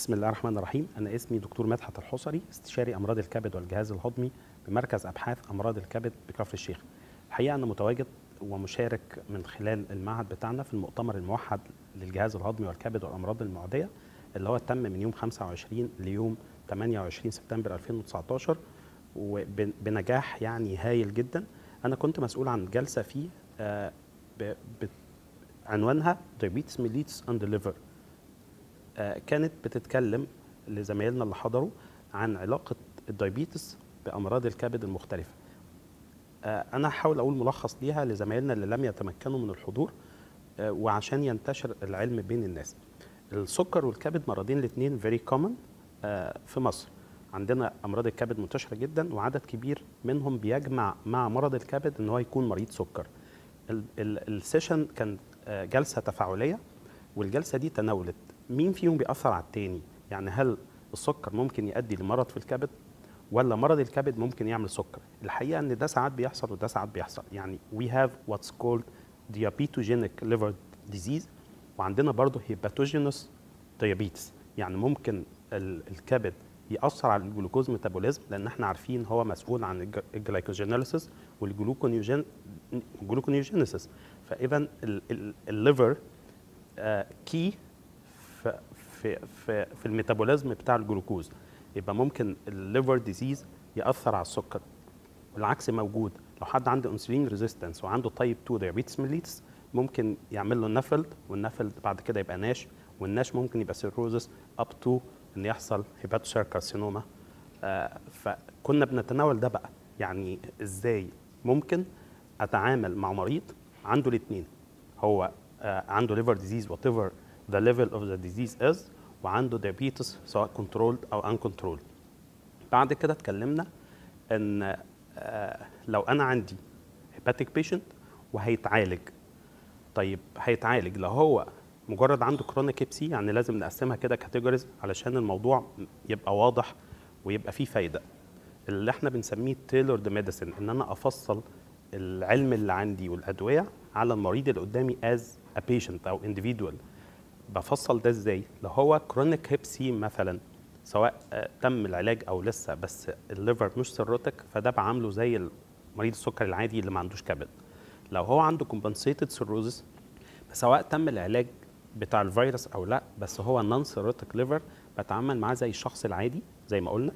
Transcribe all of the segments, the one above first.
بسم الله الرحمن الرحيم انا اسمي دكتور مدحت الحصري استشاري امراض الكبد والجهاز الهضمي بمركز ابحاث امراض الكبد بكفر الشيخ الحقيقه انا متواجد ومشارك من خلال المعهد بتاعنا في المؤتمر الموحد للجهاز الهضمي والكبد والامراض المعديه اللي هو تم من يوم 25 ليوم 28 سبتمبر 2019 وبنجاح يعني هايل جدا انا كنت مسؤول عن جلسه فيه آه، ب- ب- عنوانها diabetes mellitus and the liver آه، كانت بتتكلم لزمايلنا اللي حضروا عن علاقه الدايبيتس بامراض الكبد المختلفه آه، انا هحاول اقول ملخص ليها لزمايلنا اللي لم يتمكنوا من الحضور آه، وعشان ينتشر العلم بين الناس السكر والكبد مرضين الاثنين فيري كومن في مصر عندنا امراض الكبد منتشره جدا وعدد كبير منهم بيجمع مع مرض الكبد ان هو يكون مريض سكر ال- ال- السيشن كان آه، جلسه تفاعليه والجلسه دي تناولت مين فيهم بيأثر على التاني يعني هل السكر ممكن يؤدي لمرض في الكبد ولا مرض الكبد ممكن يعمل سكر الحقيقه ان ده ساعات بيحصل وده ساعات بيحصل يعني we have what's called diabetogenic liver disease وعندنا برضه hepatogenous diabetes يعني ممكن ال- الكبد يأثر على الجلوكوز ميتابوليزم لان احنا عارفين هو مسؤول عن الج- الجلايكوجينيليسيس والجلوكونيوجين جلوكونيوجينيسيس فاذا ال- ال- الليفر كي في في في, في الميتابوليزم بتاع الجلوكوز يبقى ممكن الليفر ديزيز ياثر على السكر والعكس موجود لو حد عنده انسولين ريزيستنس وعنده تايب 2 دايابيتس ميليتس ممكن يعمل له نفلد والنفلد بعد كده يبقى ناش والناش ممكن يبقى سيروزس اب تو ان يحصل هيباتوسير كارسينوما آه فكنا بنتناول ده بقى يعني ازاي ممكن اتعامل مع مريض عنده الاثنين هو آه عنده ليفر ديزيز وات ايفر ذا ليفل اوف ذا ديزيز از وعنده دايابيتس سواء كنترولد او ان كنترولد بعد كده اتكلمنا ان آه لو انا عندي هيباتيك بيشنت وهيتعالج طيب هيتعالج لو هو مجرد عنده كرونيك هيبسي يعني لازم نقسمها كده كاتيجوريز علشان الموضوع يبقى واضح ويبقى فيه فايده اللي احنا بنسميه تailored ميديسن ان انا افصل العلم اللي عندي والادويه على المريض اللي قدامي از ا بيشنت او individual بفصل ده ازاي لو هو كرونيك هيبسي مثلا سواء آه، تم العلاج او لسه بس الليفر مش سيروتك فده بعامله زي مريض السكر العادي اللي ما عندوش كبد لو هو عنده كومبنسيتد سيروزس سواء تم العلاج بتاع الفيروس او لا بس هو نون سيروتك ليفر بتعامل معاه زي الشخص العادي زي ما قلنا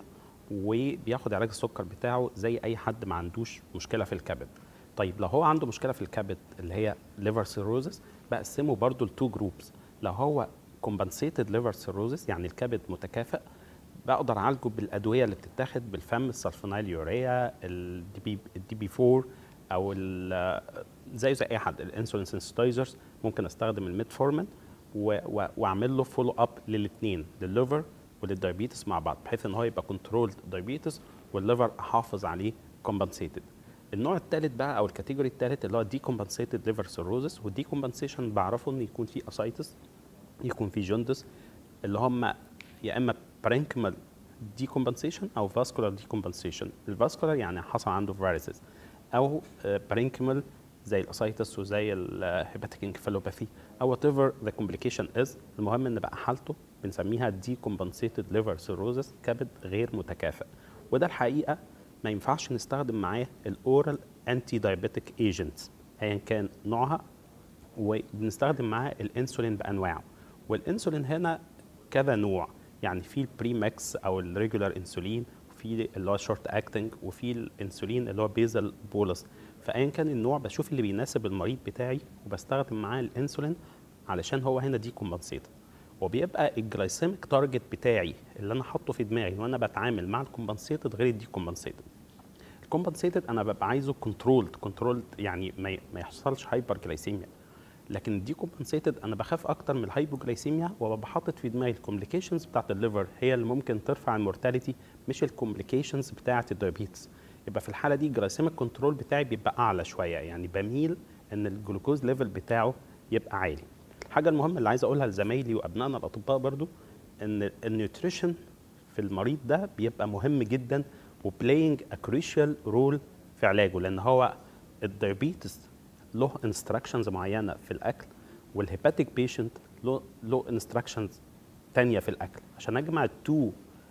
وبياخد علاج السكر بتاعه زي اي حد ما عندوش مشكله في الكبد طيب لو هو عنده مشكله في الكبد اللي هي ليفر سيروزس بقسمه برضو لتو جروبس لو هو كومبنسيتد ليفر سيروزس يعني الكبد متكافئ بقدر اعالجه بالادويه اللي بتتاخد بالفم السلفونيل يوريا الدي بي الدي بي 4 او ال- زي زي اي حد الانسولين سنسيتايزرز ممكن استخدم الميتفورمين و- و- واعمل له فولو اب للاثنين للليفر وللدايابيتس مع بعض بحيث ان هو يبقى كنترولد دايابيتس والليفر احافظ عليه كومبنسيتد النوع الثالث بقى او الكاتيجوري الثالث اللي هو دي كومبنسيتد ليفر سيروزس والدي كومبنسيشن بعرفه ان يكون فيه اسايتس يكون فيه جوندس اللي هم يا اما برينكمال دي كومبنسيشن او فاسكولار دي كومبنسيشن الفاسكولار يعني حصل عنده فيروسز او برينكمال زي الاسايتس وزي الهيباتيك انكفالوباثي او وات ايفر ذا كومبليكيشن از المهم ان بقى حالته بنسميها دي كومبنسيتد ليفر سيروزس كبد غير متكافئ وده الحقيقه ما ينفعش نستخدم معاه الاورال انتي دايابيتيك ايجنتس ايا كان نوعها وبنستخدم معاه الانسولين بانواعه والانسولين هنا كذا نوع يعني في البري ماكس او الريجولار انسولين وفي اللي هو شورت اكتنج وفي الانسولين اللي هو بيزل بولس فايا كان النوع بشوف اللي بيناسب المريض بتاعي وبستخدم معاه الانسولين علشان هو هنا دي كومبنسيتد وبيبقى الجلايسيميك تارجت بتاعي اللي انا حاطه في دماغي وانا بتعامل مع الكومبنسيتد غير الدي كومبنسيتد الكومبنسيتد انا ببقى عايزه كنترولد كنترولد يعني ما ي- ما يحصلش هايبر جلايسيميا لكن الدي كومبنسيتد انا بخاف اكتر من الهايبوجلايسيميا وببقى حاطط في دماغي الكومبليكيشنز بتاعت الليفر هي اللي ممكن ترفع المورتاليتي مش الكومبليكيشنز بتاعت الدايابيتس يبقى في الحاله دي الجلايسيميك كنترول بتاعي بيبقى اعلى شويه يعني بميل ان الجلوكوز ليفل بتاعه يبقى عالي الحاجه المهمه اللي عايز اقولها لزمايلي وابنائنا الاطباء برضو ان النيوتريشن في المريض ده بيبقى مهم جدا وبلاينج ا كريشال رول في علاجه لان هو الدايابيتس له انستراكشنز معينه في الاكل والهيباتيك بيشنت له له انستراكشنز تانية في الاكل عشان اجمع التو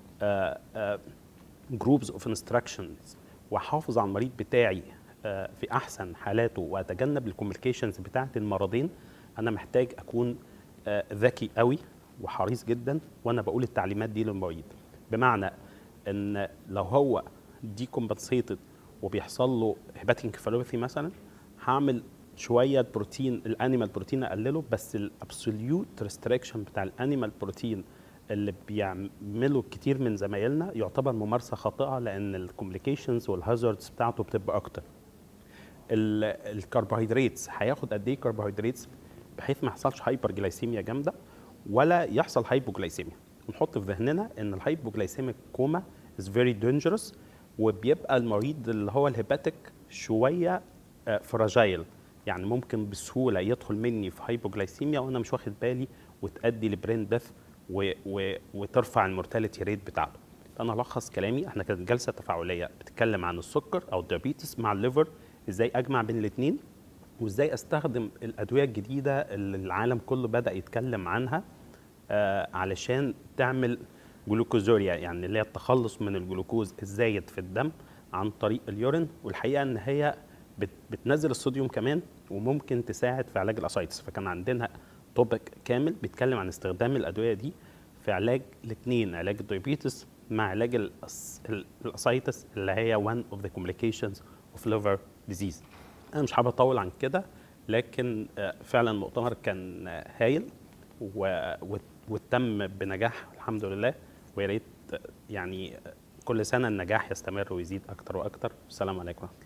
جروبز اوف انستراكشنز واحافظ على المريض بتاعي آه، في احسن حالاته واتجنب الكوميونيكيشنز بتاعت المرضين انا محتاج اكون آه، ذكي قوي وحريص جدا وانا بقول التعليمات دي للمريض بمعنى ان لو هو دي كومبنسيتد وبيحصل له هيباتيك انكفالوباثي مثلا هعمل شويه بروتين الانيمال بروتين اقلله بس الابسوليوت ريستريكشن بتاع الانيمال بروتين اللي بيعمله كتير من زمايلنا يعتبر ممارسه خاطئه لان الكومبليكيشنز والهازاردز بتاعته بتبقى اكتر ال- الكربوهيدرات هياخد قد ايه كربوهيدرات بحيث ما يحصلش هايبر جلايسيميا جامده ولا يحصل هايبوجلايسيميا ونحط في ذهننا ان الهايبوجلايسيميك كوما از فيري دينجرس وبيبقى المريض اللي هو الهيباتيك شويه فراجايل يعني ممكن بسهوله يدخل مني في هايبوجلايسيميا وانا مش واخد بالي وتؤدي لبرين ديث و و وترفع المورتاليتي ريت بتاعته انا الخص كلامي احنا كانت جلسه تفاعليه بتتكلم عن السكر او الديابيتس مع الليفر ازاي اجمع بين الاثنين وازاي استخدم الادويه الجديده اللي العالم كله بدا يتكلم عنها آه علشان تعمل جلوكوزوريا يعني اللي هي التخلص من الجلوكوز الزايد في الدم عن طريق اليورين والحقيقه ان هي بت بتنزل الصوديوم كمان وممكن تساعد في علاج الاسايتس فكان عندنا توبك كامل بيتكلم عن استخدام الادويه دي في علاج الاثنين علاج الدايابيتس مع علاج الأس- الاسايتس اللي هي one of the complications of liver disease انا مش حابب اطول عن كده لكن آه، فعلا المؤتمر كان آه، هايل و- وت- وتم بنجاح الحمد لله ويا ريت آه، يعني آه، كل سنه النجاح يستمر ويزيد اكتر واكتر والسلام عليكم ورحمه الله